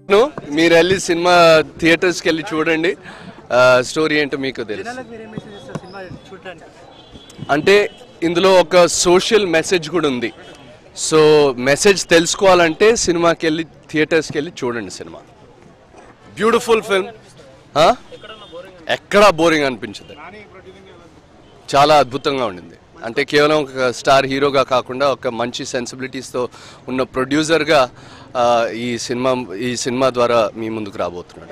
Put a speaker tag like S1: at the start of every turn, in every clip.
S1: ను, మీరు వెళ్ళి సినిమా థియేటర్స్కి వెళ్ళి చూడండి ఆ, స్టోరీ ఏంటో మీకు తెలుసు
S2: జనాలకు మీరు ఏం మెసేజ్ ఇస్తారు సినిమా చూడటానికి
S1: అంటే ఇందులో ఒక సోషల్ మెసేజ్ కూడా ఉంది సో మెసేజ్ తెలుసుకోవాలంటే సినిమాకి వెళ్ళి థియేటర్స్కి వెళ్ళి చూడండి సినిమా బ్యూటిఫుల్ ఫిల్మ్ ఎక్కడా బోరింగ్ అనిపించదు చాలా అద్భుతంగా ఉండింది అంటే కేవలం ఒక స్టార్ హీరోగా కాకుండా ఒక మంచి సెన్సిబిలిటీస్తో ఉన్న ప్రొడ్యూసర్గా ఆ, ఈ సినిమా ఈ సినిమా ద్వారా మీ ముందుకు రాబోతున్నాడు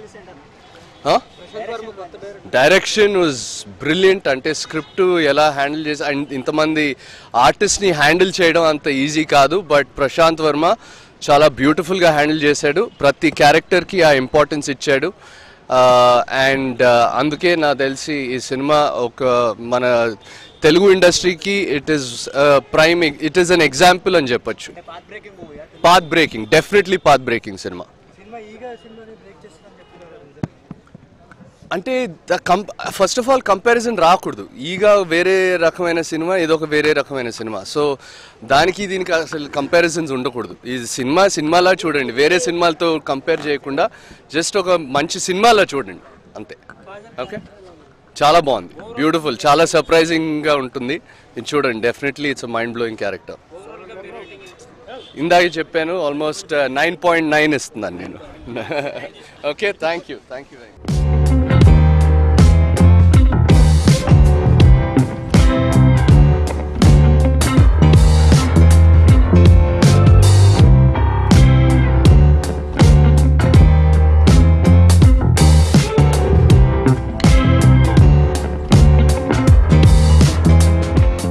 S1: డైరెక్షన్ వాజ్ బ్రిలియంట్ అంటే స్క్రిప్ట్ ఎలా హ్యాండిల్ చేసి అండ్ ఇంతమంది ఆర్టిస్ట్ని హ్యాండిల్ చేయడం అంత ఈజీ కాదు బట్ ప్రశాంత్ వర్మ చాలా బ్యూటిఫుల్గా హ్యాండిల్ చేశాడు ప్రతి క్యారెక్టర్కి ఆ ఇంపార్టెన్స్ ఇచ్చాడు అండ్ అందుకే నాకు తెలిసి ఈ సినిమా ఒక మన తెలుగు ఇండస్ట్రీకి it is prime it is an example అని చెప్పొచ్చు
S2: path breaking movie
S1: path breaking definitely path breaking cinema
S2: cinema ఈగా సినిమాని బ్రేక్ చేస్తుందని చెప్తున్నారు
S1: అంటే the comp first of all comparison రాకూడదు ఈగ వేరే రకమైన సినిమా ఇదొక వేరే రకమైన సినిమా సో దానికి దీనికి అసలు కంపారిజన్స్ ఉండకూడదు ఈ సినిమా సినిమాలా చూడండి వేరే సినిమాలతో కంపేర్ చేయకుండా జస్ట్ ఒక మంచి సినిమాలా చూడండి అంతే ఓకే చాలా బాగుంది బ్యూటిఫుల్ చాలా సర్ప్రైజింగ్గా ఉంటుంది ఇది చూడండి definitely it's mind blowing character ఇందాక చెప్పాను ఆల్మోస్ట్ నైన్ పాయింట్ నైన్ ఇస్తున్నాను నేను okay thank you thank you very much